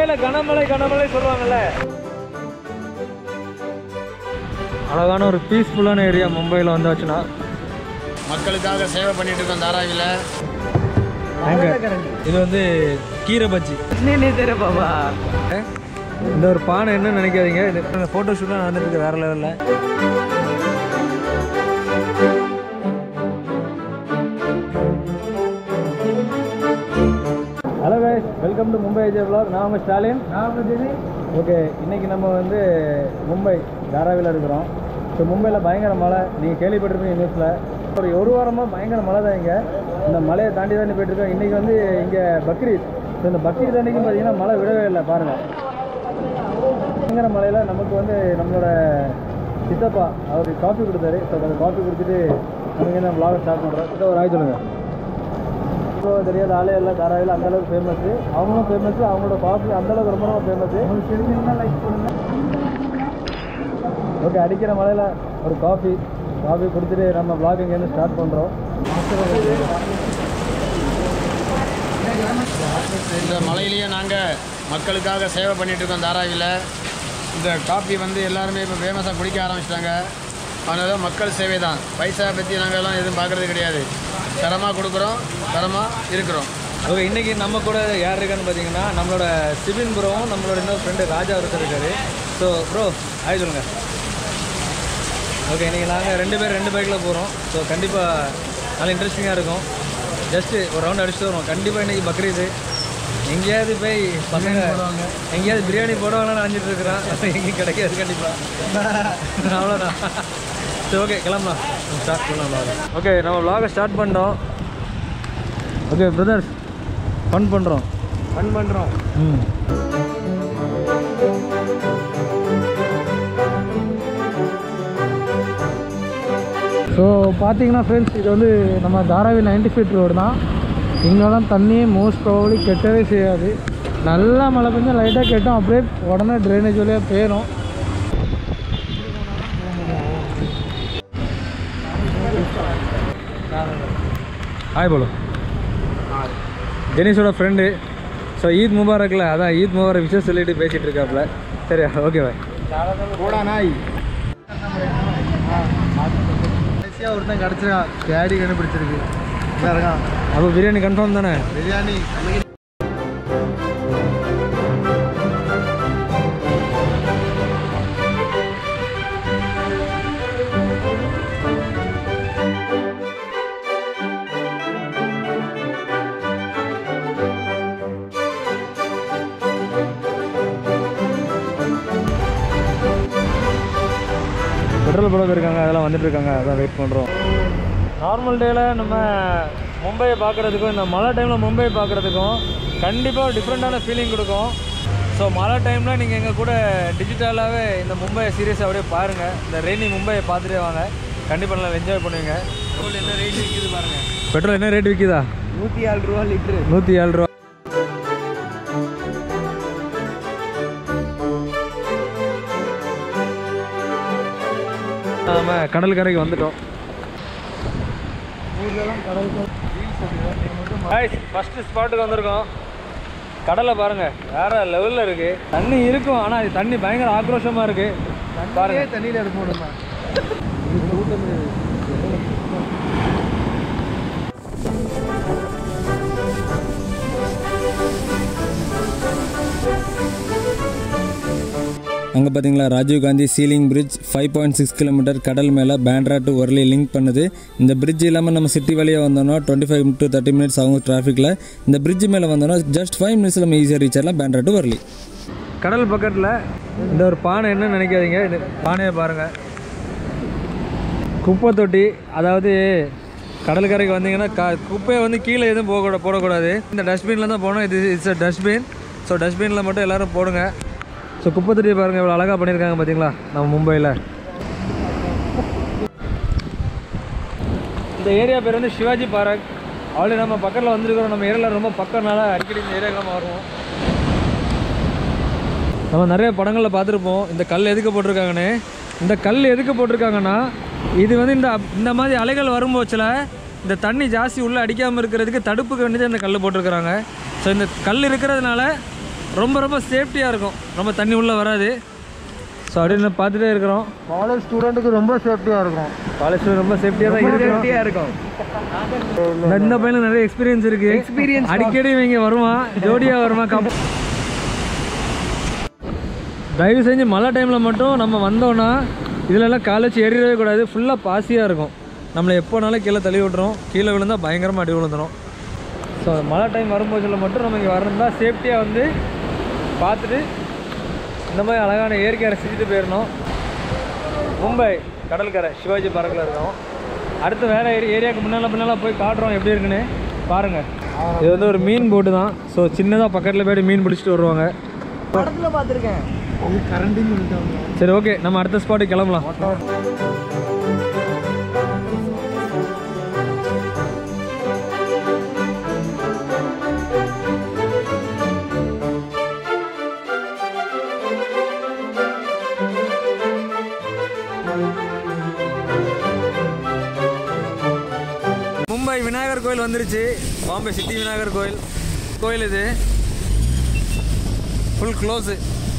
மும்பையில கனமழை கனமழை சொல்றாங்கல்ல அழகான ஒரு பீஸ்ஃபுல்லான ஏரியா மும்பையில் வந்தாச்சுன்னா மக்களுக்காக சேவை பண்ணிட்டு இருக்கோம் தாராவியில் இது வந்து கீரை பஜ்ஜி இந்த ஒரு பானை என்ன நினைக்காதீங்க இந்த ஃபோட்டோ ஷூட்லாம் நடந்துட்டு இருக்கு வேற லெவலில் hello guys welcome to Mumbai Ajay vlog நான் உங்கள் ஸ்டாலின் ஓகே இன்னைக்கு நம்ம வந்து மும்பை தாராவியில் இருக்கிறோம் ஸோ மும்பையில் பயங்கர மழை நீங்கள் கேள்விப்பட்டிருப்பீங்க நியூஸில் ஒரு ஒரு வாரமாக பயங்கர மழை தான் இங்கே இந்த மலையை தாண்டி தாண்டி போயிட்டுருக்கோம் இன்றைக்கி வந்து இங்கே பக்ரீத் ஸோ இந்த பக்ரீத் அன்னைக்கும் பார்த்தீங்கன்னா மழை விடவே இல்லை பாருங்கள் பயங்கர மலையில் நமக்கு வந்து நம்மளோட சித்தப்பா அவர் காஃபி கொடுத்தாரு ஸோ அந்த காஃபி குடிச்சிட்டு நமக்கு என்ன vlog ஸ்டார்ட் பண்ணுறோம் சித்தா ஒரு ஆய் சொல்லுங்கள் இப்போ தெரியாத ஆளே எல்லாம் தாராவியில் அந்த அளவுக்கு ஃபேமஸ் அவங்களும் ஃபேமஸ் அவங்களோட காஃபி அந்த அளவுக்கு ரொம்ப ரொம்ப ஃபேமஸ் தெரிஞ்சுங்கன்னா லைக் பண்ணுங்க ஓகே அடிக்கிற மழையில் ஒரு காஃபி காஃபி கொடுத்துட்டு நம்ம vlog இங்கேருந்து ஸ்டார்ட் பண்ணுறோம் இந்த மலையிலேயே நாங்கள் மக்களுக்காக சேவை பண்ணிட்டு இருக்கோம் தாராவியில் இந்த காப்பி வந்து எல்லாருமே இப்போ ஃபேமஸாக குடிக்க ஆரம்பிச்சிட்டாங்க அதனால மக்கள் சேவை தான் பைசா பற்றி நாங்கள் எல்லாம் எதுவும் பார்க்குறது கிடையாது தரமாக கொடுக்குறோம் தரமாக இருக்கிறோம் ஓகே இன்னைக்கு நம்ம கூட யார் இருக்கான்னு பார்த்தீங்கன்னா நம்மளோட சிபின் ப்ரோவும் நம்மளோட இன்னொரு ஃப்ரெண்டு ராஜா ஒருத்தர் இருக்காரு ஸோ ப்ரோ ஆய் சொல்லுங்க ஓகே இன்னைக்கு நாங்கள் ரெண்டு பேர் ரெண்டு பைக்கில் போகிறோம் ஸோ கண்டிப்பாக நல்லா இன்ட்ரெஸ்டிங்காக இருக்கும் ஜஸ்ட்டு ஒரு ரவுண்ட் அடிச்சுட்டு வருவோம் கண்டிப்பாக இன்னைக்கு பக்ரீது எங்கேயாவது போய் பசங்க எங்கேயாவது பிரியாணி போடுவாங்கன்னு நினச்சிட்டு இருக்கிறான் எங்கேயும் கிடைக்காது கண்டிப்பாக அவ்வளோதான் சரி ஓகே கிளம்பலாம் ஸ்டார்ட் பண்ணலாம் ஓகே நம்ம vlog ஸ்டார்ட் பண்ணிட்டோம் ஓகே பிரதர்ஸ் ஃபன் பண்ணுறோம் ஃபன் பண்ணுறோம் ம் ஸோ பார்த்தீங்கன்னா ஃப்ரெண்ட்ஸ் இது வந்து நம்ம தாராவி நைன்டி ஃபீட் ரோடு தான் இங்கெல்லாம் தண்ணி மோஸ்ட் ப்ராபப்ளி கெட்டவே செய்யாது நல்லா மழை பெஞ்சா லைட்டாக கெட்டோம் அப்படியே உடனே ட்ரைனேஜ் வழியாக போயிடும் ஹாய் போலோ டெனிஸோட ஃப்ரெண்டு ஸோ ஈத் முபாரக்ல அதான் ஈத் முபாரக் விஷயம் சொல்லிட்டு பேசிகிட்டு இருக்காப்புல சரியா ஓகே பாய் போடா நாய் கடைசியாக ஒருத்தன் கிடச்சிருக்கான் கேடி கண்டுபிடிச்சிருக்கு இருக்கான் அப்போ பிரியாணி கன்ஃபார்ம் தானே பிரியாணி பெட்ரோல் போட இருக்காங்க அதெல்லாம் வந்துட்டு இருக்காங்க அதான் வெயிட் பண்ணுறோம் நார்மல் டேயில் நம்ம மும்பையை பார்க்குறதுக்கும் இந்த மழை டைமில் மும்பை பார்க்குறதுக்கும் கண்டிப்பாக டிஃப்ரெண்ட்டான ஃபீலிங் கொடுக்கும் ஸோ மழை டைமில் நீங்கள் எங்கள் கூட டிஜிட்டலாகவே இந்த மும்பையை சீரியஸாக அப்படியே பாருங்கள் இந்த ரெய்னி மும்பையை பார்த்துட்டே வாங்க கண்டிப்பாக நல்லா என்ஜாய் பண்ணுவீங்க பெட்ரோல் என்ன ரேட் விற்கிது பாருங்கள் பெட்ரோல் என்ன ரேட் விற்கிதா நூற்றி ஏழு ரூபா லிட்ரு நூற்றி ஏழு ரூபா நம்ம கடற்கரைக்கு வந்துட்டோம் ஃபர்ஸ்ட் ஸ்பாட்டுக்கு வந்திருக்கோம் கடலை பாருங்க வேற லெவலில் இருக்கு தண்ணி இருக்கும் ஆனால் அது தண்ணி பயங்கர ஆக்ரோஷமா இருக்கு பாருங்க தண்ணியில் எடுப்போம் நம்ம அங்கே பார்த்தீங்களா Rajiv Gandhi sea link bridge five point six kilometre கடல் மேலே பேண்ட்ரா டு ஒர்லி லிங்க் பண்ணுது இந்த பிரிட்ஜ் இல்லாமல் நம்ம சிட்டி வழியாக வந்தோம்னா twenty five to thirty minutes ஆகும் டிராஃபிக்கில் இந்த பிரிட்ஜ் மேலே வந்தோம்னா ஜஸ்ட் ஃபைவ் மினிட்ஸில் நம்ம ஈஸியாக ரீச் ஆகலாம் பேண்ட்ரா டு ஒர்லி கடல் பக்கத்தில் இந்த ஒரு பானை என்ன நினைக்காதீங்க இது பானையை பாருங்கள் குப்பை தொட்டி அதாவது கடற்கரைக்கு வந்தீங்கன்னா க குப்பையை வந்து கீழே எதுவும் போக போடக்கூடாது இந்த டஸ்ட்பினில் தான் போகணும் இது இட்ஸ் அ டஸ்ட்பின் ஸோ டஸ்ட்பினில் மட்டும் எல்லோரும் போடுங்க ஸோ குப்பை தொட்டியை பாருங்கள் இவ்வளோ அழகாக பண்ணியிருக்காங்க பார்த்தீங்களா நம்ம மும்பையில் இந்த ஏரியா பேர் வந்து சிவாஜி பார்க் ஆல்ரெடி நம்ம பக்கத்தில் வந்திருக்கிறோம் நம்ம ஏரியாவில் ரொம்ப பக்கம்னால அடிக்கடி இந்த ஏரியாவுக்கு நம்ம வருவோம் நம்ம நிறைய படங்களில் பார்த்துருப்போம் இந்த கல் எதுக்கு போட்டிருக்காங்கன்னு இந்த கல் எதுக்கு போட்டிருக்காங்கன்னா இது வந்து இந்த இந்த மாதிரி அலைகள் வரும்போச்சில் இந்த தண்ணி ஜாஸ்தி உள்ளே அடிக்காமல் இருக்கிறதுக்கு தடுப்புக்கு வேண்டி தான் இந்த கல் போட்டிருக்கிறாங்க ஸோ இந்த கல் இருக்கிறதுனால ரொம்ப ரொம்ப சேஃப்டியாக இருக்கும் ரொம்ப தண்ணி உள்ளே வராது ஸோ அப்படின்னு பார்த்துட்டே இருக்கிறோம் காலேஜ் ஸ்டூடெண்ட்டுக்கு ரொம்ப சேஃப்டியாக இருக்கும் காலேஜ் ரொம்ப சேஃப்டியாக தான் இருக்கிறோம் இருக்கும் இந்த- இந்த பையனுக்கு நிறைய எக்ஸ்பீரியன்ஸ் இருக்கு எக்ஸ்பீரியன்ஸ் அடிக்கடி இவங்க வருவான் ஜோடியாக வருவான் கப் தயவு செஞ்சு மழை டைமில் மட்டும் நம்ம வந்தோன்னா இதுலலாம் காலேஜ் ஏறிடவே கூடாது ஃபுல்லாக பாசியாக இருக்கும் நம்மளை எப்போனாலும் கீழே தள்ளி விட்டுரும் கீழே விழுந்தால் பயங்கரமாக அடி விழுந்துடும் ஸோ மழை டைம் வரும்போதில் மட்டும் நம்ம இங்கே வரணும்னா சேஃப்டியாக வந்து பார்த்துட்டு இந்த மாதிரி அழகான இயற்கையை ரசிச்சுட்டு போயிடணும் மும்பை கடற்கரை சிவாஜி பார்க்கில் இருக்கோம் அடுத்து வேறு ஏரி ஏரியாவுக்கு முன்னால் பின்னால் போய் காட்டுறோம் எப்படி இருக்குன்னு பாருங்கள் இது வந்து ஒரு மீன் போட்டு தான் ஸோ சின்னதாக பக்கத்தில் போய்ட்டு மீன் பிடிச்சிட்டு வருவாங்க படத்தில் பார்த்துருக்கேன் கரண்டின்னு சொல்லிட்டாங்க சரி ஓகே நம்ம அடுத்த ஸ்பாட்டுக்கு கிளம்பலாம் மும்பை விநாயகர் கோயில் வந்துருச்சு பாம்பே சிட்டி விநாயகர் கோயில் கோயில் இது ஃபுல் க்ளோஸு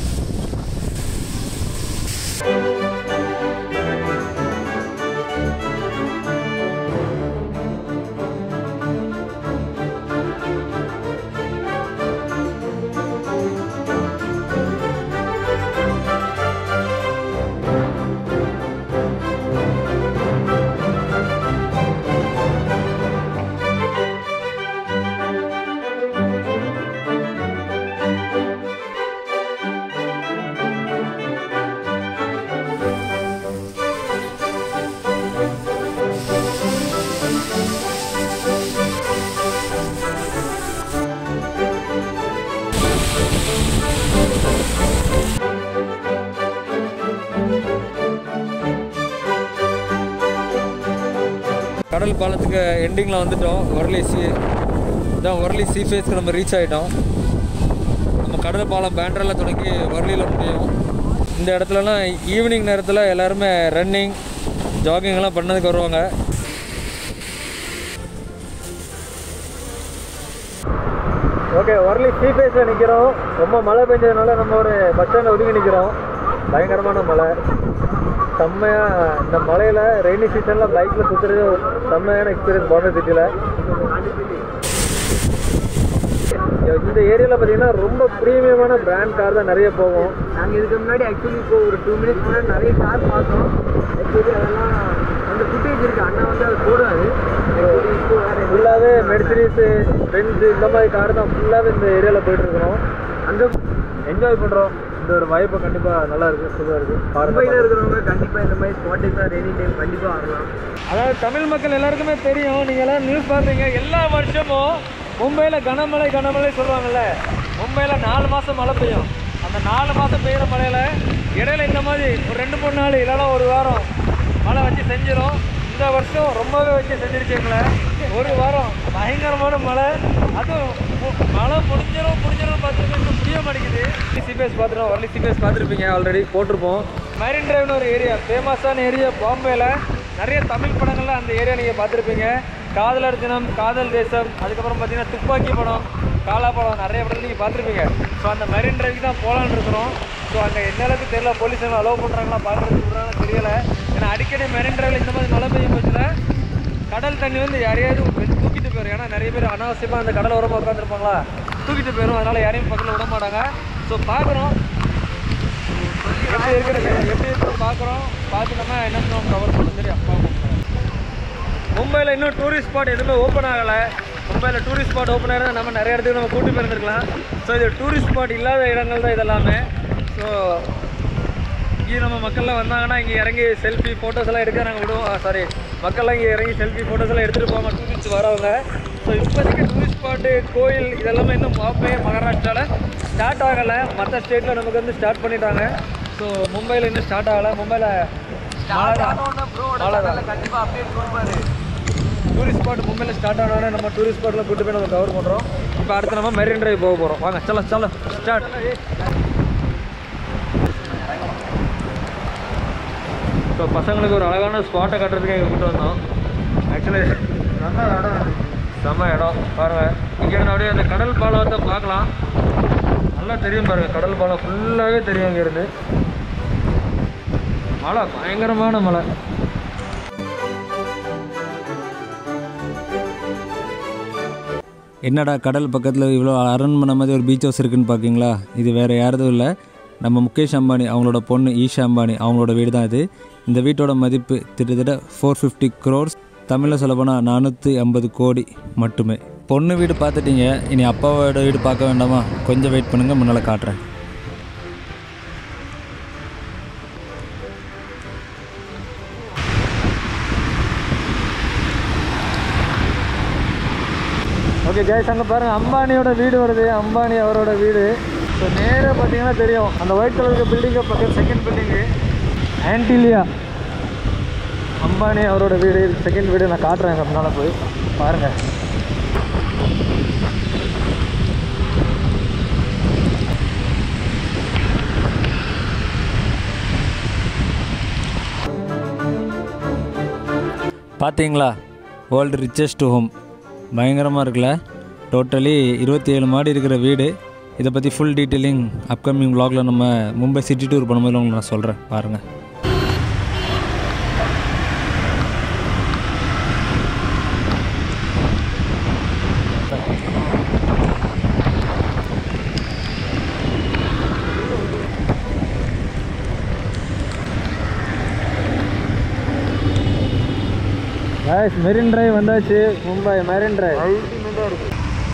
கடல் பாலத்துக்கு எண்டிங்கில் வந்துட்டோம் ஒரலி சி இதான் ஒரலி சீ ஃபேஸ்க்கு நம்ம ரீச் ஆகிட்டோம் நம்ம கடல் பாலம் பேண்ட்ரில் தொடங்கி ஒரலியில் முடியும் இந்த இடத்துலலாம் ஈவினிங் நேரத்தில் எல்லாருமே ரன்னிங் ஜாகிங்லாம் பண்ணதுக்கு வருவாங்க ஓகே ஒரலி சீ ஃபேஸில் நிற்கிறோம் ரொம்ப மழை பெஞ்சதுனால நம்ம ஒரு பஸ் ஸ்டாண்டில் ஒதுங்கி நிற்கிறோம் பயங்கரமான மழை செம்மையாக இந்த மழையில் ரெய்னி சீசனில் பைக்கில் சுற்றுறது ஒரு செம்மையான எக்ஸ்பீரியன்ஸ் பாம்பே சிட்டியில் இந்த ஏரியாவில் பார்த்தீங்கன்னா ரொம்ப ப்ரீமியமான பிராண்ட் கார் தான் நிறைய போகும் நாங்கள் இதுக்கு முன்னாடி ஆக்சுவலி இப்போ ஒரு டூ மினிட்ஸ் முன்னாடி நிறைய கார் பார்த்தோம் ஆக்சுவலி அதெல்லாம் அந்த ஃபுட்டேஜ் இருக்கு அண்ணா வந்து அது போடுவாரு Actually இப்போ வேற ஃபுல்லாகவே மெர்சிடிஸு பென்ஸு இந்த மாதிரி கார் தான் ஃபுல்லாகவே இந்த ஏரியாவில் போயிட்டு இருக்கிறோம் அந்த என்ஜாய் பண்ணுறோம் இந்த ஒரு வாய்ப்பு கண்டிப்பாக நல்லா இருக்குது சூப்பராக இருக்குது மும்பையில் பாருங்க இருக்கிறவங்க கண்டிப்பாக இந்த மாதிரி ஸ்பாட்டுக்கு ரெய்னி டைம் கண்டிப்பாக வரலாம் அதாவது தமிழ் மக்கள் எல்லாருக்குமே தெரியும் நீங்கள் எல்லாம் நியூஸ் பார்ப்பீங்க எல்லா வருஷமும் மும்பையில் கனமழை கனமழை சொல்லுவாங்கல்ல மும்பையில் நாலு மாதம் மழை பெய்யும் அந்த நாலு மாதம் பெய்யுற மழையில் இடையில இந்த மாதிரி ஒரு ரெண்டு மூணு நாள் இல்லைன்னா ஒரு வாரம் மழை வச்சு செஞ்சிடும் இந்த வருஷம் ரொம்பவே வச்சு செஞ்சிருச்சு எங்களை ஒரு வாரம் பயங்கரமான மழை அதுவும் மு- மழை முடிஞ்சிடும் முடிஞ்சிடும் பார்த்துட்டு இன்னும் புரிய மாட்டேங்குது சிபிஎஸ் பார்த்துருவோம் ஒர்லி சிபிஎஸ் பார்த்துருப்பீங்க ஆல்ரெடி போட்டிருப்போம் மெரின் டிரைவ்னு ஒரு ஏரியா ஃபேமஸான ஏரியா பாம்பேல நிறைய தமிழ் படங்கள்ல அந்த ஏரியா நீங்கள் பார்த்துருப்பீங்க காதலர் தினம் காதல் தேசம் அதுக்கப்புறம் பார்த்தீங்கன்னா துப்பாக்கி படம் காலா படம் நிறைய படத்தில் நீங்கள் பார்த்துருப்பீங்க ஸோ அந்த மெரின் டிரைவுக்கு தான் போகலான்னு இருக்கிறோம் ஸோ அங்கே என்ன அளவுக்கு தெரியல போலீஸ் எல்லாம் அலோவ் பண்ணுறாங்களா பார்க்குறது விட்றாங்கன்னு தெரியல ஏன்னா அடிக்கடி மெரின் டிரைவில் இந்த மாதிரி மழை பெய்யும் போச்சுன்னா கடல் தண்ணி வந்து யாரையாவது வெ- தூக்கிட்டு போயிடும் ஏன்னா நிறைய பேர் அனாவசியமாக அந்த கடல் ஓரமாக உட்காந்துருப்பாங்களா தூக்கிட்டு போயிடும் அதனால் யாரையும் பக்கத்தில் விட மாட்டாங்க ஸோ பார்க்குறோம் எப்படி இருக்கிறது எப்படி இருக்குன்னு பார்க்குறோம் பார்த்து நம்ம என்ன கவர் பண்ண தெரியும் பார்ப்போம் மும்பையில் இன்னும் டூரிஸ்ட் ஸ்பாட் எதுவுமே ஓப்பன் ஆகலை மும்பையில் டூரிஸ்ட் ஸ்பாட் ஓப்பன் ஆகிறதா நம்ம நிறைய இடத்துக்கு நம்ம கூட்டி போயிருந்துருக்கலாம் ஸோ இது டூரிஸ்ட் ஸ்பாட் இல்லாத இடங்கள் தான் இதெல்லாமே ஸோ இங்கே நம்ம மக்கள்லாம் வந்தாங்கன்னா இங்கே இறங்கி செல்ஃபி ஃபோட்டோஸ் எல்லாம் எடுக்க நாங்கள் விடுவோம் சாரி மக்கள்லாம் இங்கே இறங்கி செல்ஃபி ஃபோட்டோஸ் எல்லாம் எடுத்துகிட்டு போவாங்க டூரிஸ்ட் வரவங்க ஸோ இப்போதைக்கு டூரிஸ்ட் ஸ்பாட்டு கோயில் இதெல்லாமே இன்னும் பாம்பே மகாராஷ்டிராவில் ஸ்டார்ட் ஆகலை மற்ற ஸ்டேட்டில் நமக்கு வந்து ஸ்டார்ட் பண்ணிட்டாங்க ஸோ மும்பையில் இன்னும் ஸ்டார்ட் ஆகலை மும்பையில் மழை தான் மழை தான் கண்டிப்பாக அப்டேட் கொடுப்பாரு டூரிஸ்ட் ஸ்பாட் மும்பையில் ஸ்டார்ட் ஆனோடனே நம்ம டூரிஸ்ட் ஸ்பாட்டில் கூட்டு போய் நம்ம கவர் பண்ணுறோம் இப்போ அடுத்து நம்ம மெரின் டிரைவ் போக போகிறோம் வாங்க சல சல ஸ்டார்ட் இப்போ பசங்களுக்கு ஒரு அழகான ஸ்பாட்டை கட்டுறதுக்கு எங்கள் கூட்டு வந்தோம் ஆக்சுவலி நல்ல இடம் செம்ம இடம் பாருங்கள் இங்கேருந்து அப்படியே அந்த கடல் பாலத்தை பார்க்கலாம் நல்லா தெரியும் பாருங்க கடல் பாலம் ஃபுல்லாகவே தெரியும் இங்கேருந்து மழை பயங்கரமான மழை என்னடா கடல் பக்கத்தில் இவ்வளோ அரண்மனை மாதிரி ஒரு பீச் ஹவுஸ் இருக்குன்னு பார்க்கீங்களா இது வேறு யாரதும் இல்லை நம்ம முகேஷ் அம்பானி அவங்களோட பொண்ணு ஈஷா அம்பானி அவங்களோட வீடு தான் இது இந்த வீட்டோட மதிப்பு கிட்டத்தட்ட ஃபோர் ஃபிஃப்டி க்ரோர்ஸ் தமிழில் சொல்லப்போனால் நானூற்றி ஐம்பது கோடி மட்டுமே பொண்ணு வீடு பார்த்துட்டீங்க இனி அப்பாவோட வீடு பார்க்க வேண்டாமா கொஞ்சம் வெயிட் பண்ணுங்கள் முன்னால் காட்டுறேன் ஓகே ஜெயஸ் அங்கே பாருங்க அம்பானியோட வீடு வருது அம்பானி அவரோட வீடு ஸோ நேராக பார்த்தீங்கன்னா தெரியும் அந்த ஒயிட் கலருக்கு பில்டிங்கை பக்கம் செகண்ட் பில்டிங்கு ஆன்டிலியா அம்பானி அவரோட வீடு செகண்ட் வீடு நான் காட்டுறேன் முன்னால் போய் பாருங்கள் பார்த்தீங்களா வேர்ல்டு ரிச்சஸ்ட் ஹோம் பயங்கரமாக இருக்குல்ல டோட்டலி இருபத்தி ஏழு மாடி இருக்கிற வீடு இதை பற்றி ஃபுல் டீட்டெயிலிங் அப்கமிங் vlogல நம்ம மும்பை சிட்டி டூர் பண்ணும்போது உங்களுக்கு நான் சொல்கிறேன் பாருங்கள் காய்ஸ் மெரின் டிரைவ் வந்தாச்சு மும்பை மெரின் டிரைவ் அல்டிமேட்டாக இருக்கு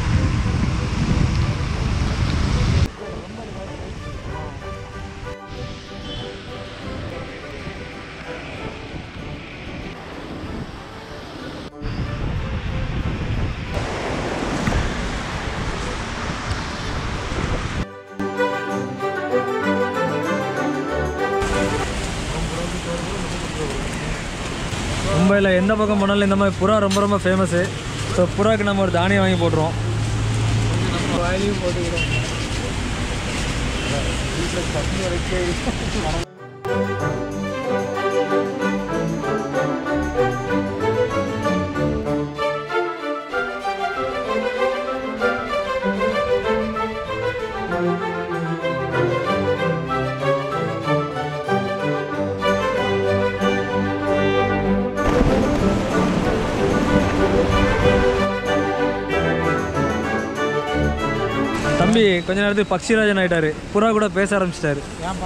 மும்பையில் எந்த பக்கம் போனாலும் இந்த மாதிரி புறா ரொம்ப ரொம்ப ஃபேமஸு ஸோ புறாக்கு நம்ம ஒரு தானியம் வாங்கி போட்டுருவோம் வாயிலையும் போட்டுக்கிறோம் தம்பி கொஞ்ச நேரத்துக்கு பக்ஷிராஜன் ஆயிட்டாரு புறா கூட பேச ஆரம்பிச்சிட்டாரு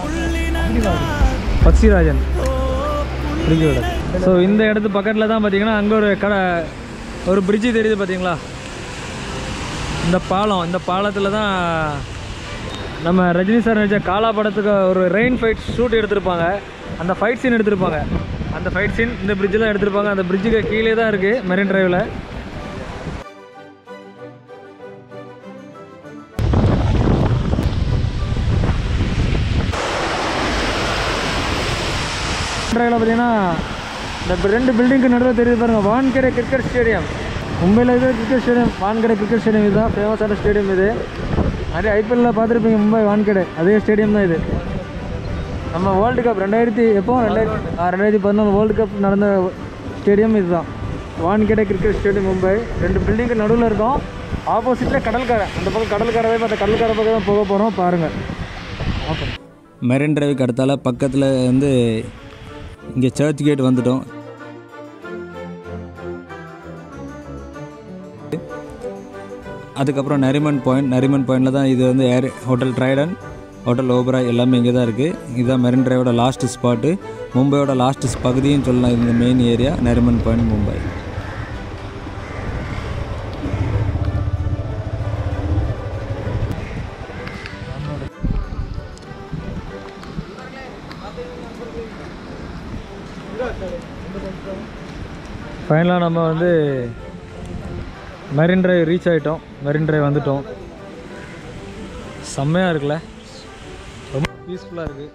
பக்ஷிராஜன் பிரிட்ஜோட ஸோ இந்த இடத்து பக்கத்தில் தான் பார்த்தீங்கன்னா அங்கே ஒரு கடை ஒரு பிரிட்ஜு தெரியுது பார்த்தீங்களா இந்த பாலம் இந்த பாலத்தில் தான் நம்ம ரஜினி சார் நடிச்ச காலா படத்துக்கு ஒரு ரெயின் ஃபைட் ஷூட் எடுத்திருப்பாங்க அந்த ஃபைட் சீன் எடுத்திருப்பாங்க அந்த ஃபைட் சீன் இந்த பிரிட்ஜில் எடுத்திருப்பாங்க அந்த பிரிட்ஜுக்கு கீழே தான் இருக்குது மெரின் டிரைவில் டிரைவில் பார்த்தீங்கன்னா இந்த ரெண்டு பில்டிங்க்கு நடுவில் தெரியுது பாருங்க வான்கடை கிரிக்கெட் ஸ்டேடியம் மும்பையில் இருக்கிற cricket stadium Wankhede cricket stadium இதுதான் ஃபேமஸான ஸ்டேடியம் இது நிறைய ஐபிஎல்ல பார்த்துருப்பீங்க மும்பை வான்கடை அதே ஸ்டேடியம் தான் இது நம்ம வேர்ல்டு கப் ரெண்டாயிரத்தி எப்போ ரெண்டாயிரத்தி ஆ, ரெண்டாயிரத்தி பதினொன்று வேர்ல்டு கப் நடந்த ஸ்டேடியம் இதுதான் வான்கடை கிரிக்கெட் ஸ்டேடியம் மும்பை ரெண்டு பில்டிங்க்கு நடுவில் இருக்கோம் ஆப்போசிட்டில் கடற்கரை அந்த பக்கம் கடற்கரை அந்த கடற்கரை பக்கம் தான் போக போகிறோம் பாருங்கள் ஓகே மெரின் டிரைவுக்கு அடுத்தால பக்கத்தில் வந்து இங்கே சர்ச் கேட் வந்துட்டோம் அதுக்கப்புறம் நரிமன் பாயிண்ட் நரிமன் பாயிண்டில் தான் இது வந்து air hotel Trident hotel Oberoi எல்லாமே இங்கே தான் இருக்குது இதுதான் மெரின் டிரைவோட லாஸ்ட் ஸ்பாட்டு மும்பையோட லாஸ்ட் பகுதின்னு சொல்லலாம் இந்த main area Nariman point Mumbai ஃபைனலாக நம்ம வந்து மெரின் டிரைவ் ரீச் ஆகிட்டோம் மெரின் டிரைவ் வந்துட்டோம் செம்மையாக இருக்குல்ல ரொம்ப பீஸ்ஃபுல்லாக இருக்குது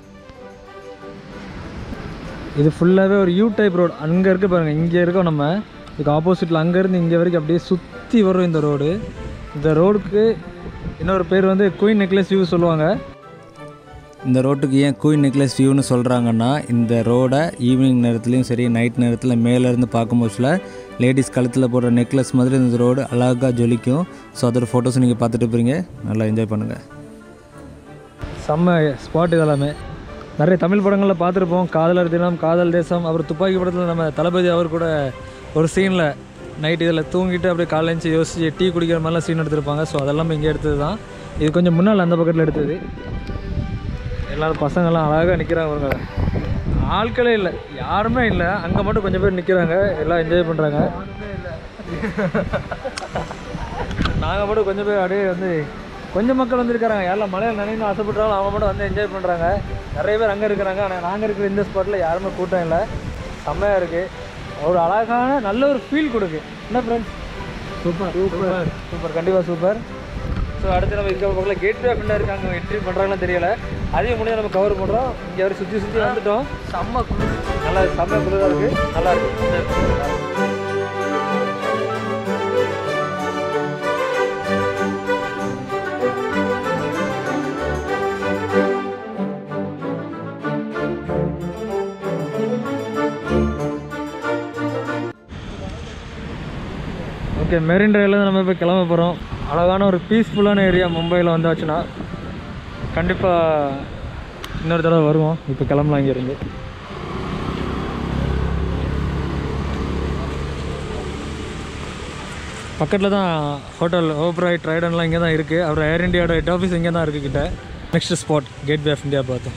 இது ஃபுல்லாகவே ஒரு யூ டைப் ரோடு அங்கே இருக்கு பாருங்கள் இங்கே இருக்கோம் நம்ம இதுக்கு ஆப்போசிட்டில் அங்கேருந்து இங்கே வரைக்கும் அப்படியே சுற்றி வரும் இந்த ரோடு இந்த ரோடுக்கு இன்னொரு பேர் வந்து குயின் நெக்லஸ் வியூ சொல்லுவாங்க இந்த ரோட்டுக்கு ஏன் குயின் நெக்லஸ் வியூன்னு சொல்கிறாங்கன்னா இந்த ரோடை ஈவினிங் நேரத்துலையும் சரி நைட் நேரத்தில் மேலேருந்து பார்க்கும்போதுல லேடிஸ் கழுத்தில் போடுற நெக்லஸ் மாதிரி இந்த ரோடு அழகாக ஜொலிக்கும் ஸோ அதோட ஃபோட்டோஸ் நீங்கள் பார்த்துட்டு போகிறீங்க நல்லா என்ஜாய் பண்ணுங்கள் செம்ம ஸ்பாட் இதெல்லாமே நிறைய தமிழ் படங்களில் பார்த்துருப்போம் காதலர் தினம் காதல் தேசம் அப்புறம் துப்பாக்கி படத்தில் நம்ம தளபதி அவர் கூட ஒரு சீனில் நைட் இதில் தூங்கிட்டு அப்படியே காலைல எழுந்துச்சி யோசிச்சு டீ குடிக்கிற மாதிரிலாம் சீன் எடுத்திருப்பாங்க ஸோ அதெல்லாம் இங்கே எடுத்தது தான் இது கொஞ்சம் முன்னால் அந்த பக்கத்தில் எடுத்தது எல்லாரும் பசங்கள்லாம் அழகாக நிற்கிறாங்க பாருங்க ஆட்களே இல்லை யாருமே இல்லை அங்கே மட்டும் கொஞ்சம் பேர் நிற்கிறாங்க எல்லாம் என்ஜாய் பண்ணுறாங்க நாங்கள் மட்டும் கொஞ்சம் பேர் அப்படியே வந்து கொஞ்சம் மக்கள் வந்திருக்காங்க யாரெல்லாம் மலையில் நினைக்கணும் ஆசைப்பட்டாலும் அவங்க மட்டும் வந்து என்ஜாய் பண்ணுறாங்க நிறைய பேர் அங்கே இருக்கிறாங்க ஆனால் நாங்கள் இருக்கிற இந்த ஸ்பாட்டில் யாருமே கூட்டம் இல்லை செம்மையாக இருக்குது ஒரு அழகான நல்ல ஒரு ஃபீல் கொடுக்கு என்ன ஃப்ரெண்ட்ஸ் சூப்பர் சூப்பர் சூப்பர் கண்டிப்பாக சூப்பர் ஸோ அடுத்து நம்ம இருக்க பக்கத்தில் கேட் வே ஆஃப் இருக்காங்க என்ட்ரி பண்ணுறாங்கன்னு தெரியல அதையும் முடிஞ்சு நம்ம கவர் பண்ணுறோம் இங்கே வரை சுற்றி சுற்றி வந்துட்டோம் செம்ம குளிர் நல்லா செம்ம குளிராக இருக்குது நல்லா இருக்குது ஓகே மெரின் ட்ரைவ்லேருந்து நம்ம இப்போ கிளம்ப போகிறோம் அழகான ஒரு பீஸ்ஃபுல்லான ஏரியா மும்பையில் வந்தாச்சுன்னா கண்டிப்பாக இன்னொரு தடவை வருவோம் இப்போ கிளம்பலாம் இங்கேருந்து பக்கத்தில் தான் ஹோட்டல் ஓப்ராய் ட்ரைடன்லாம் இங்கே தான் இருக்குது அப்புறம் ஏர் இந்தியாவோட ஹெட் ஆஃபீஸ் இங்கே தான் இருக்குது கிட்ட next spot gateway of India பார்த்தோம்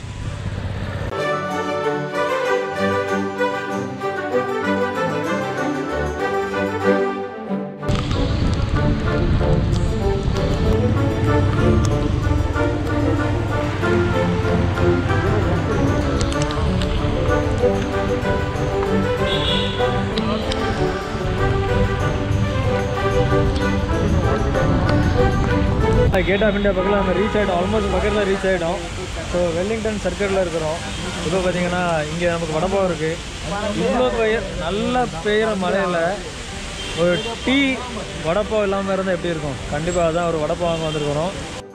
கேட் ஆஃப் இந்தியா பக்கத்தில் நம்ம ரீச் ஆகிட்டோம் ஆல்மோஸ்ட் பக்கத்தில் ரீச் ஆகிட்டோம் ஸோ வெல்லிங்டன் சர்க்கிளில் இருக்கிறோம் இப்போ பார்த்தீங்கன்னா இங்கே நமக்கு வடப்பாவம் இருக்குது இவ்வளோ பெயர் நல்லா பெய்கிற மழையில் ஒரு டீ வடப்பாவம் இல்லாமல் இருந்தால் எப்படி இருக்கும் கண்டிப்பாக அதான் ஒரு வடப்பாவம் வாங்க வந்திருக்கிறோம்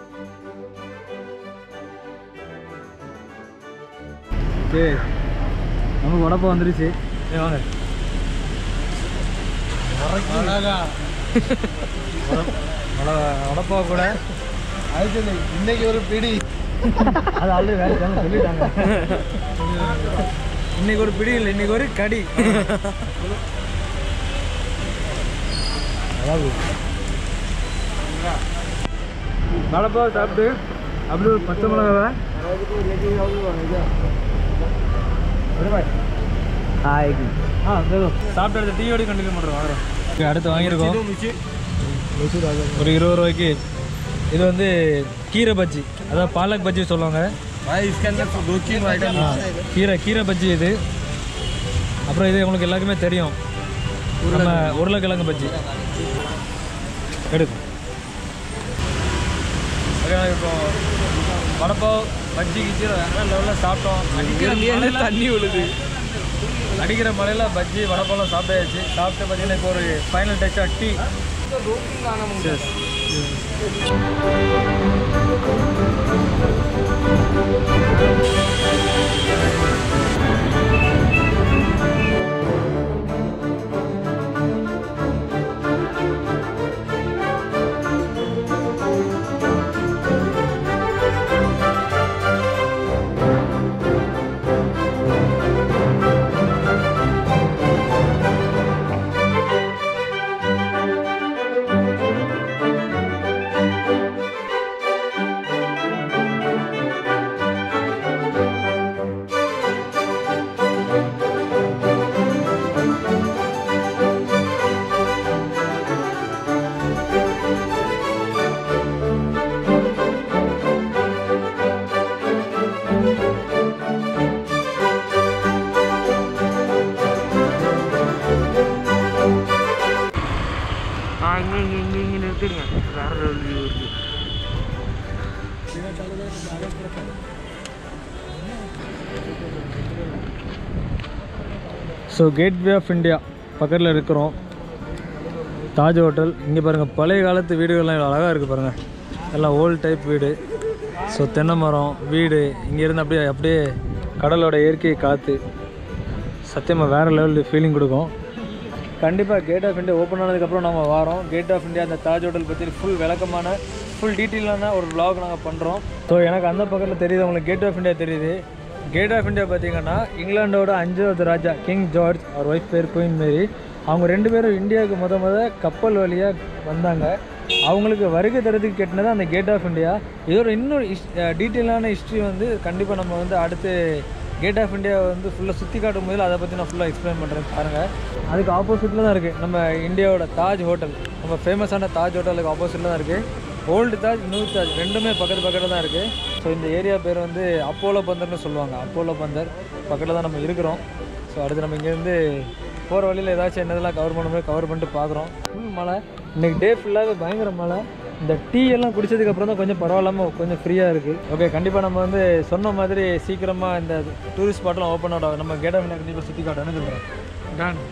சரி நமக்கு வடப்பாவம் வந்துருச்சு ஏ வாங்க வடப்பாவை கூட இன்னைக்கு ஒரு பிடி அது ஆல்ரெடி வேறு சேனல் சொல்லிட்டாங்க இன்னைக்கு ஒரு பிடி இல்லை இன்னைக்கு ஒரு கடி அதாவது வடப்பாவை சாப்பிட்டு அப்படி ஒரு பச்சை மிளகாவை ஹாய் ஆ சாப்பிட்டு அடுத்த டீயோட கண்டினியூ பண்ணுறோம் வாங்குறோம் அடுத்து வாங்கியிருக்கோம் ஒரு இருபது ரூபாய்க்கு இது வந்து கீரை பஜ்ஜி அதாவது பாலக் பஜ்ஜி சொல்லுவாங்க भाई इसके अंदर दो तीन आइटम ஆ, கீரை கீரை பஜ்ஜி இது அப்புறம் இது உங்களுக்கு எல்லாருக்குமே தெரியும் நம்ம உருளைக்கிழங்கு பஜ்ஜி எடுக்கும் இப்போ வடப்பாவ் பஜ்ஜி கிச்சி வேற லெவலில் சாப்பிட்டோம் அடிக்கிற மழையில தண்ணி விழுது அடிக்கிற மழையில் பஜ்ஜி வடப்பாவெலாம் சாப்பிட்டாச்சு சாப்பிட்டு பார்த்தீங்கன்னா இப்போ ஒரு ஃபைனல் டச்சாக டீ ஆ இங்கே இங்கே இங்கே இங்கே நிறுத்திடுங்க வேற ஒரு வியூ இருக்கு ஸோ கேட்வே ஆஃப் இந்தியா பக்கத்தில் இருக்கிறோம் தாஜ் ஹோட்டல் இங்கே பாருங்கள் பழைய காலத்து வீடுகள்லாம் இவ்வளோ அழகாக இருக்குது பாருங்கள் எல்லாம் ஓல்ட் டைப் வீடு ஸோ தென்னை மரம் வீடு இங்கேருந்து அப்படியே அப்படியே கடலோட இயற்கையை காற்று சத்தியமாக வேறு லெவலில் ஃபீலிங் கொடுக்கும் கண்டிப்பாக கேட் ஆஃப் இந்தியா ஓப்பன் ஆனதுக்கப்புறம் நம்ம வரோம் கேட் ஆஃப் இந்தியா அந்த தாஜ் ஹோட்டல் பற்றி ஃபுல் விளக்கமான ஃபுல் டீட்டெயிலான ஒரு vlog நாங்கள் பண்ணுறோம் ஸோ எனக்கு அந்த பக்கத்தில் தெரியுது உங்களுக்கு கேட் ஆஃப் இந்தியா தெரியுது கேட் ஆஃப் இந்தியா பார்த்தீங்கன்னா இங்கிலாண்டோட அஞ்சாவது ராஜா கிங் ஜார்ஜ் அவர் ஒய்ஃப் பேர் குயின் மேரி அவங்க ரெண்டு பேரும் இந்தியாவுக்கு முத முத கப்பல் வழியாக வந்தாங்க அவங்களுக்கு வருகை தரத்துக்கு கெட்டினது அந்த கேட் ஆஃப் இந்தியா இதோட இன்னொரு டீட்டெயிலான ஹிஸ்ட்ரி வந்து கண்டிப்பாக நம்ம வந்து அடுத்து கேட் ஆஃப் இந்தியா வந்து ஃபுல்லாக சுற்றி காட்டும் போது அதை பற்றி நான் ஃபுல்லாக எக்ஸ்பிளைன் பண்ணுறேன் பாருங்கள் அதுக்கு ஆப்போசிட்டில் தான் இருக்குது நம்ம இந்தியாவோட தாஜ் ஹோட்டல் நம்ம ஃபேமஸான தாஜ் ஹோட்டலுக்கு ஆப்போசிட்டில் தான் இருக்குது ஓல்டு தாஜ் நியூ தாஜ் ரெண்டுமே பக்கத்து பக்கத்தில் தான் இருக்குது ஸோ இந்த ஏரியா பேர் வந்து அப்போலோ பந்தர்னு சொல்லுவாங்க அப்போலோ பந்தர் பக்கத்தில் தான் நம்ம இருக்கிறோம் ஸோ அடுத்து நம்ம இங்கேருந்து போகிற வழியில் ஏதாச்சும் என்னதெல்லாம் கவர் பண்ண முடியும் கவர் பண்ணிட்டு பார்க்குறோம் ஃபுல் மழை இன்னைக்கு டே ஃபுல்லாகவே பயங்கர மழை இந்த டீ எல்லாம் குடிச்சதுக்கு அப்புறம் தான் கொஞ்சம் பரவாயில்லாமல் கொஞ்சம் ஃப்ரீயாக இருக்குது ஓகே கண்டிப்பாக நம்ம வந்து சொன்ன மாதிரி சீக்கிரமாக இந்த டூரிஸ்ட் ஸ்பாட்லாம் ஓப்பன் அவுட் ஆகும் நம்ம கேடம் கண்டிப்பாக சுற்றி காட்டணும்னு சொல்கிறேன் டன்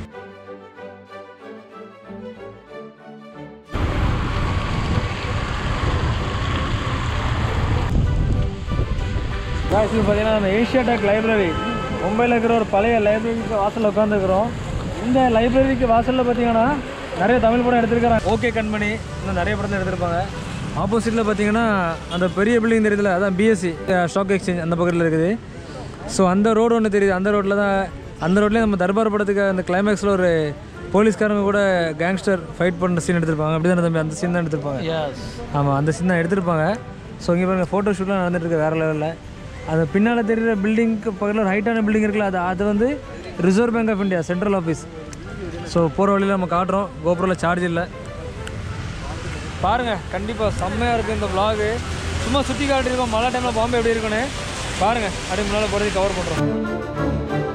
காய்ச்சல் பார்த்தீங்கன்னா நம்ம ஏஷியா டெக் லைப்ரரி மும்பையில் இருக்கிற ஒரு பழைய லைப்ரரிக்கு வாசலில் உட்காந்துருக்குறோம் இந்த லைப்ரரிக்கு வாசலில் பார்த்தீங்கன்னா நிறைய தமிழ் படம் எடுத்திருக்காங்க ஓகே கண்மணி இன்னும் நிறைய படம் எடுத்திருப்பாங்க ஆப்போசிட்டில் பார்த்தீங்கன்னா அந்த பெரிய பில்டிங் தெரியுதுல அதான் பிஎஸ்சி ஸ்டாக் எக்ஸ்சேஞ்ச் அந்த பக்கத்தில் இருக்குது ஸோ அந்த ரோடு ஒன்று தெரியுது அந்த ரோட்டில் தான் அந்த ரோட்லேயே நம்ம தர்பார் படத்துக்கு அந்த கிளைமேக்ஸில் ஒரு போலீஸ்காரங்க கூட கேங்ஸ்டர் ஃபைட் பண்ண சீன் எடுத்திருப்பாங்க அப்படி தானே தம்பி அந்த சீன் தான் எடுத்திருப்பாங்க எஸ் ஆமாம் அந்த சீன் தான் எடுத்திருப்பாங்க ஸோ இங்கே பாருங்க ஃபோட்டோ ஷூட்லாம் நடந்துட்டு இருக்கு வேறு லெவலில் அது பின்னால் தெரியுற பில்டிங்க்கு பக்கத்தில் ஒரு ஹைட்டான பில்டிங் இருக்குல்ல அது அது வந்து reserve bank of India central office so போகிற வழியில் நம்ம காட்டுறோம் கோபுரில் சார்ஜ் இல்லை பாருங்கள் கண்டிப்பாக செம்மையாக இருக்குது இந்த vlog சும்மா சுற்றி காட்டியிருக்கோம் மழை டைமில் பாம்பே எப்படி இருக்குன்னு பாருங்கள் அப்படி முன்னால் போகிறது கவர் பண்ணுறோம்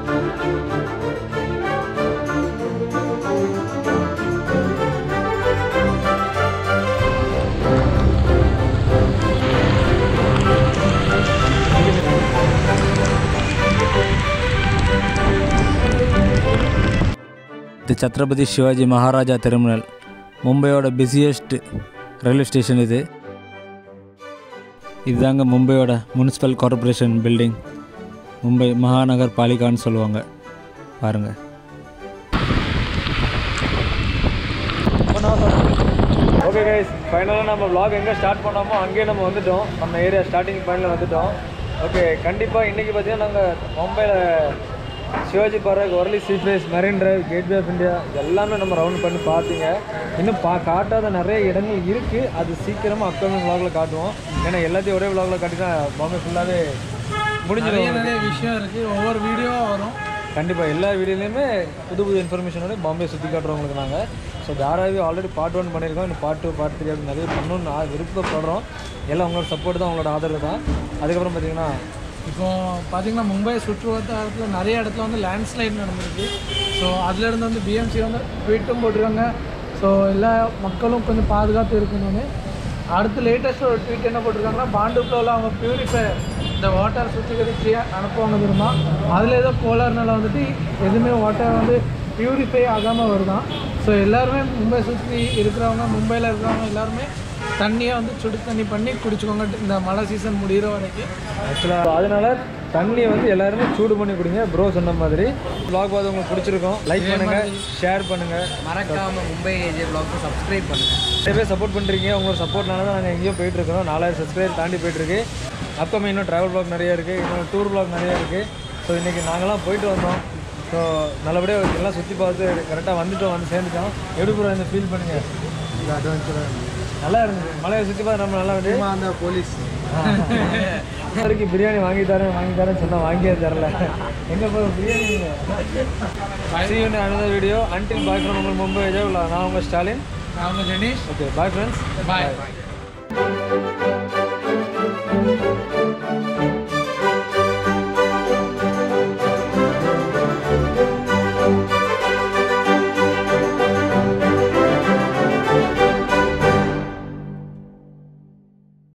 இது சத்ரபதி சிவாஜி மகாராஜா டெர்மினல் மும்பையோட பிஸியஸ்ட் ரயில்வே ஸ்டேஷன் இது இதுதாங்க மும்பையோட municipal corporation building Mumbai Mahanagar பாலிகான்னு சொல்லுவாங்க பாருங்கள் ஓகே கைஸ் ஃபைனலாக நம்ம vlog எங்கே ஸ்டார்ட் பண்ணோமோ அங்கேயே நம்ம வந்துட்டோம் நம்ம ஏரியா ஸ்டார்டிங் பாயிண்டில் வந்துட்டோம் ஓகே கண்டிப்பாக இன்றைக்கி பார்த்தீங்கன்னா நாங்கள் மும்பையில் Shivaji park Worli sea face marine drive gateway of India எல்லாமே நம்ம ரவுண்ட் பண்ணி பார்த்தீங்க இன்னும் பா காட்டாத நிறைய இடங்கள் இருக்குது அது சீக்கிரமாக அப்கமிங் vlogல காட்டுவோம் ஏன்னா எல்லாத்தையும் ஒரே vlogல காட்டினா பாம்பே ஃபுல்லாகவே நிறைய முடிஞ்சிடும் நிறைய விஷயம் இருக்குது ஒவ்வொரு வீடியோவாக வரும் கண்டிப்பாக எல்லா வீடியோலையுமே புது புது இன்ஃபர்மேஷனோட பாம்பே சுற்றி காட்டுறவங்களுக்கு நாங்கள் so Dharavi already part one பண்ணியிருக்கோம் இன்னும் பார்ட் டூ பார்ட் த்ரீ அப்படி நிறைய பண்ணணும்னு நான் விருப்பப்படுறோம் எல்லாம் உங்களோட சப்போர்ட் தான் உங்களோட ஆதரவு தான் அதுக்கப்புறம் பார்த்தீங்கன்னா இப்போ பார்த்தீங்கன்னா மும்பை சுற்று வட்டாரத்தில் நிறைய இடத்துல வந்து லேண்ட்ஸ்லைட் நடந்திருக்கு ஸோ அதுலேருந்து வந்து பிஎம்சி வந்து ட்வீட்டும் போட்டிருக்காங்க ஸோ எல்லா மக்களும் கொஞ்சம் பாதுகாத்து இருக்கணும்னு அடுத்து லேட்டஸ்ட் ஒரு ட்வீட் என்ன போட்டிருக்காங்கன்னா பாண்டுப்ளோவில் அவங்க பியூரிஃபையர் இந்த வாட்டர் சுத்திகரித்து அனுப்புவாங்க தெரியுமா அதில் ஏதோ கோளாறுனால வந்துட்டு எதுவுமே வாட்டர் வந்து பியூரிஃபை ஆகாமல் வருதான் ஸோ எல்லாருமே மும்பை சுற்றி இருக்கிறவங்க மும்பையில் இருக்கிறவங்க எல்லாருமே தண்ணியை வந்து சுடு தண்ணி பண்ணி குடிச்சுக்கோங்க இந்த மழை சீசன் முடிகிற வரைக்கும் ஆக்சுவலாக அதனால தண்ணியை வந்து எல்லாருமே சூடு பண்ணி குடிங்க ப்ரோ சொன்ன மாதிரி vlog பார்த்து உங்களுக்கு பிடிச்சிருக்கும் லைக் பண்ணுங்க ஷேர் பண்ணுங்க மறக்காம மும்பை ஏஜே பிளாக்கு சப்ஸ்கிரைப் பண்ணுங்க நிறைய பேர் சப்போர்ட் பண்ணுறீங்க உங்களோட சப்போர்ட்னால தான் நாங்கள் எங்கேயோ போயிட்டு இருக்கோம் நாலாயிரம் சப்ஸ்கிரைபர் தாண்டி போயிட்டு இருக்கு அப்கமிங் இன்னும் ட்ராவல் பிளாக் நிறைய இருக்குது இன்னும் டூர் பிளாக் நிறைய இருக்குது ஸோ இன்றைக்கி நாங்களாம் போயிட்டு வந்தோம் ஸோ நல்லபடியாக எல்லாம் சுற்றி பார்த்து கரெக்டாக வந்துட்டோம் வந்து சேர்ந்துட்டோம் எப்படி ப்ரோ இந்த ஃபீல் பண்ணுங்க இந்த அட்வென்ச்சர் நல்லா இருந்துச்சு மலையை சுற்றி பார்த்து நம்ம நல்லா வந்து அந்த போலீஸ் வரைக்கும் பிரியாணி வாங்கி தரேன் வாங்கி தரேன்னு சொன்னால் வாங்கியே தரல எங்கே போய் biryani See you in another video. Until bye from Mumbai, Ajay. நான் உங்கள் ஸ்டாலின் நான் உங்கள் ஜெனீஷ் ஓகே பாய் ஃப்ரெண்ட்ஸ் பாய்